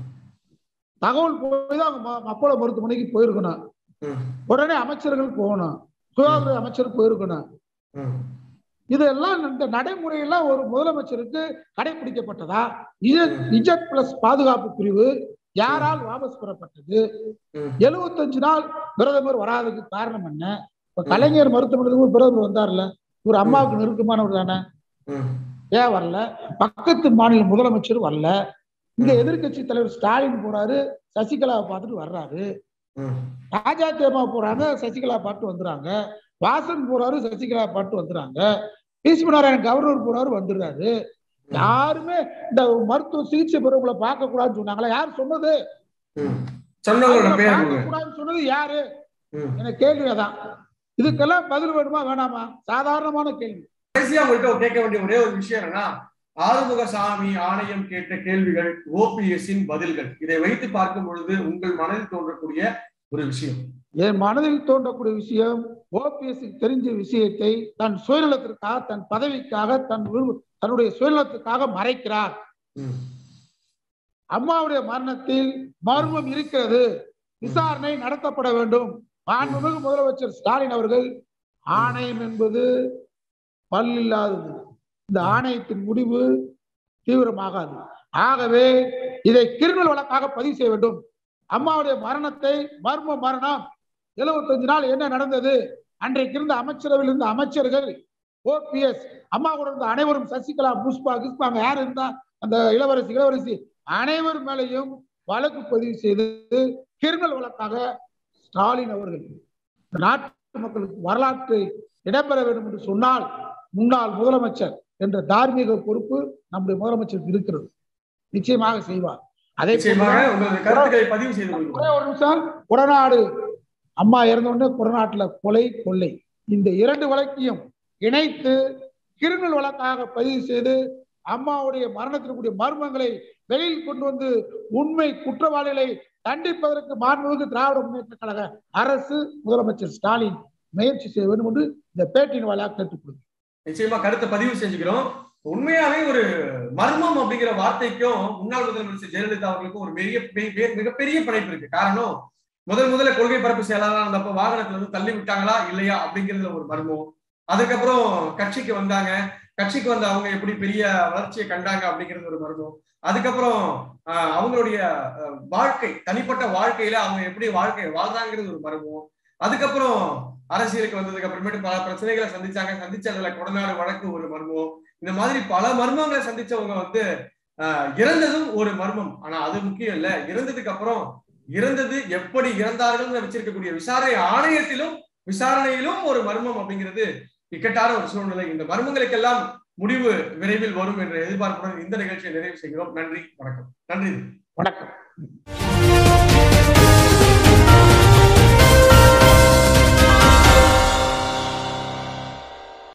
தகவல் போய் தான் அவங்க ம- அப்போலோ மருத்துவமனைக்கு போயிருக்கணும் ம். உடனே அமைச்சர்கள் போகணும் சுகாதார அமைச்சர் போயிருக்கணும் ம். இதெல்லாம் இந்த நடைமுறையெல்லாம் ஒரு முதலமைச்சருக்கு கடைபிடிக்கப்பட்டதா இஜட் இஜட் பிளஸ் பாதுகாப்பு பிரிவு யாரால் வாபஸ் பெறப்பட்டது ம். எழுபத்தஞ்சு நாள் பிரதமர் வராததுக்கு காரணம் என்ன இப்ப கலைஞர் மருத்துவமனைக்கு ஒரு பிரதமர் வந்தார்ல ஒரு அம்மாவுக்கு நெருக்கமானவர் தானே ம். ஏன் வரல பக்கத்து மாநில முதலமைச்சர் வரல இங்க எதிர்க்கட்சி தலைவர் ஸ்டாலின் போறாரு சசிகலாவை பார்த்துட்டு வர்றாரு ம். ராஜா தேமா போறாங்க சசிகலா பாட்டு வந்துறாங்க வாசன் போறாரு சசிகலா பாட்டு வந்துறாங்க பீஸ்மநாராயணன் கவர்னர் போறாரு வந்துடுறாரு யாருமே இந்த மருத்துவ சிகிச்சை பெறவங்களை பார்க்க கூடாதுன்னு சொன்னாங்களா யார் சொன்னது ம். சொன்னவங்களோட பேர் பார்க்க கொடுங்க. கூடாதுன்னு சொன்னது யாரு ம். எனக்கு கேள்வி அதான் இதுக்கெல்லாம் பதில் வேணுமா வேணாமா சாதாரணமான கேள்வி கடைசியா உங்கள்கிட்ட கேட்க வேண்டிய ஒரே ஒரு விஷயம் என்னன்னா ஆறுமுகசாமி ஆணையம் கேட்ட கேள்விகள் ஓபிஎஸ்ஸின் பதில்கள் இதை வைத்து பார்க்கும் பொழுது உங்கள் மனதில் தோன்றக்கூடிய ஒரு விஷயம் என் மனதில் தோன்றக்கூடிய விஷயம் ஓபிஎஸ் தெரிஞ்ச விஷயத்தை தன் சுயநலத்திற்காக தன் பதவிக்காக தன் விரும்ப- தன்னுடைய சுயநலத்துக்காக மறைக்கிறார் ம். அம்மாவுடைய மரணத்தில் மர்மம் இருக்கிறது விசாரணை நடத்தப்பட வேண்டும் மாண்புமிகு முதலமைச்சர் ஸ்டாலின் அவர்கள் ஆணையம் என்பது பல்லில்லாதது இந்த ஆணையத்தின் முடிவு தீவிரமாகாது ஆகவே இதை கிரிமினல் வழக்காக பதிவு செய்ய வேண்டும் அம்மாவுடைய மரணத்தை மர்ம மரணம் 75 நாள் என்ன நடந்தது அன்றைக்கு இருந்த அமைச்சரவையில் இருந்த அமைச்சர்கள் ஓபிஎஸ் அம்மா கூட இருந்த அனைவரும் சசிகலா புஷ்பா கிஸ்பாங்க யார் இருந்தா அந்த இளவரசி இளவரசி அனைவர் மேலையும் வழக்கு பதிவு செய்து கிரிமினல் வழக்காக ஸ்டாலின் அவர்கள் இந்த நாட்டு மக்களுக்கு வரலாற்றை இடம்பெற வேண்டும் என்று சொன்னால் முன்னாள் முதலமைச்சர் என்ற தார்மீக பொறுப்பு நம்முடைய முதலமைச்சருக்கு இருக்கிறது நிச்சயமாக செய்வார் அதே நிச்சயமாக போல உங்களது கருத்துக்களை பதிவு செய்து ஒரே கொள்கிறோம் ஒரு நிமிஷம் கொடநாடு அம்மா இறந்த உடனே கொடநாட்டுல கொலை கொள்ளை இந்த இரண்டு வழக்கையும் இணைத்து கிரிமினல் வழக்காக பதிவு செய்து அம்மாவுடைய மரணத்திற்குரிய மர்மங்களை வெளியில் கொண்டு வந்து உண்மை குற்றவாளிகளை தண்டிப்பதற்கு மாண்புமிகு திராவிட முன்னேற்ற கழக அரசு முதலமைச்சர் ஸ்டாலின் முயற்சி செய்ய வேண்டும் என்று இந்த பேட்டியின் வாயிலாக கேட்டுக்கொள்கிறேன் நிச்சயமா கருத்தை பதிவு செஞ்சுக்கிறோம் உண்மையாவே ஒரு மர்மம் அப்படிங்கிற வார்த்தைக்கும் முன்னாள் முதலமைச்சர் ஜெயலலிதா அவர்களுக்கும் ஒரு பெரிய பெ- பெ- மிகப்பெரிய பிணைப்பு இருக்கு காரணம் முதல் முதல்ல கொள்கை பரப்பு செயலாளர் இருந்தப்ப வாகனத்துல இருந்து தள்ளி விட்டாங்களா இல்லையா அப்படிங்கிறதுல ஒரு மர்மம் அதுக்கப்புறம் கட்சிக்கு வந்தாங்க கட்சிக்கு வந்த அவங்க எப்படி பெரிய வளர்ச்சியை கண்டாங்க அப்படிங்கிறது ஒரு மர்மம் அதுக்கப்புறம் ஆஹ், அவங்களுடைய அஹ், வாழ்க்கை தனிப்பட்ட வாழ்க்கையில அவங்க எப்படி வாழ்க்கை வாழ்றாங்கிறது ஒரு மர்மம் அதுக்கப்புறம் அரசியலுக்கு வந்ததுக்கு அப்புறமேட்டு பல பிரச்சனைகளை சந்திச்சாங்க சந்திச்சதுல கொடநாடு வழக்கு ஒரு மர்மம் இந்த மாதிரி பல மர்மங்களை சந்திச்சவங்க வந்து ஆஹ், இறந்ததும் ஒரு மர்மம் ஆனா அது முக்கியம் இல்ல இறந்ததுக்கு அப்புறம் இறந்தது எப்படி இறந்தார்கள் வச்சிருக்கக்கூடிய விசாரணை ஆணையத்திலும் விசாரணையிலும் ஒரு மர்மம் அப்படிங்கிறது இக்கட்டான ஒரு சூழ்நிலை இந்த மர்மங்களுக்கெல்லாம் முடிவு விரைவில் வரும் என்ற எதிர்பார்ப்புடன் இந்த நிகழ்ச்சியை நிறைவு செய்கிறோம் நன்றி வணக்கம் நன்றி வணக்கம்